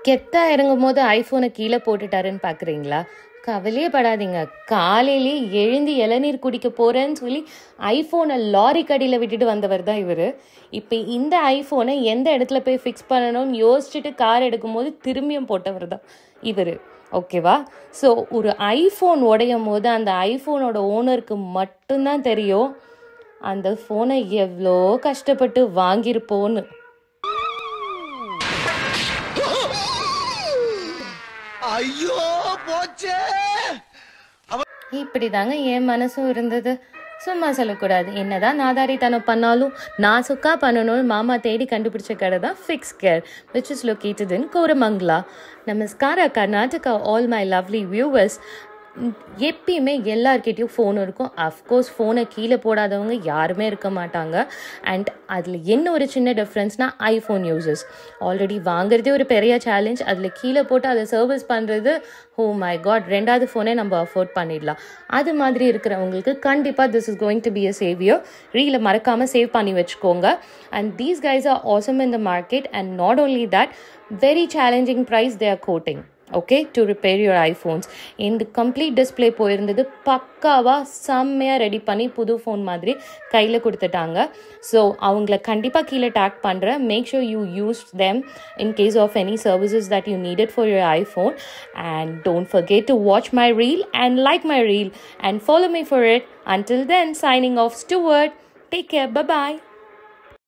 கெத்தா இறங்கும் போது ஐஃபோனை கீழே போட்டுட்டாருன்னு பார்க்குறீங்களா கவலையே படாதீங்க காலையிலே எழுந்து இளநீர் குடிக்க போகிறேன்னு சொல்லி ஐஃபோனை லாரி கடியில் விட்டுட்டு வந்தவர் தான் இவர் இப்போ இந்த ஐஃபோனை எந்த இடத்துல போய் ஃபிக்ஸ் பண்ணணும்னு யோசிச்சுட்டு கார் எடுக்கும்போது திரும்பியும் போட்டவர் தான் இவர் ஓகேவா ஸோ ஒரு ஐஃபோன் உடையும் போது அந்த ஐஃபோனோட ஓனருக்கு மட்டும்தான் தெரியும் அந்த ஃபோனை எவ்வளோ கஷ்டப்பட்டு வாங்கியிருப்போன்னு ஐயோ போச்சே இப்படி தாங்க என் மனசும் இருந்தது சும்மா சொல்லக்கூடாது என்னதான் நாதாரித்தனம் பண்ணாலும் நான் சுக்கா பண்ணணும்னு மாமா தேடி கண்டுபிடிச்ச கடை தான் Fix Care which is located in Koramangala நமஸ்கார Karnataka all my lovely viewers எப்பயுமே எல்லார்கிட்டயும் ஃபோன் இருக்கும் அஃப்கோர்ஸ் ஃபோனை கீழே போடாதவங்க யாருமே இருக்க மாட்டாங்க அண்ட் அதில் என்ன ஒரு சின்ன டிஃப்ரென்ஸ்னால் ஐஃபோன் யூசர்ஸ் ஆல்ரெடி வாங்குறதே ஒரு பெரிய சேலஞ்ச் அதில் கீழே போட்டு அதை சர்வீஸ் பண்ணுறது ஓ மை காட் ரெண்டாவது ஃபோனே நம்ம அஃபோர்ட் பண்ணிடலாம் அது மாதிரி இருக்கிறவங்களுக்கு கண்டிப்பாக this is going to be a saviour ரீலை மறக்காமல் சேவ் பண்ணி வச்சுக்கோங்க and these guys are awesome in the market and not only that very challenging price they are quoting okay to repair your iPhones இந்த complete display போயிருந்தது பக்காவாக செம்மையாக ready பண்ணி புது ஃபோன் மாதிரி கையில் கொடுத்துட்டாங்க ஸோ அவங்கள கண்டிப்பாக கீழே டேக் பண்ணுறேன் make sure you use them in case of any services that you needed for your iPhone and don't forget to watch my reel and like my reel and follow me for it until then signing off Stuart take care bye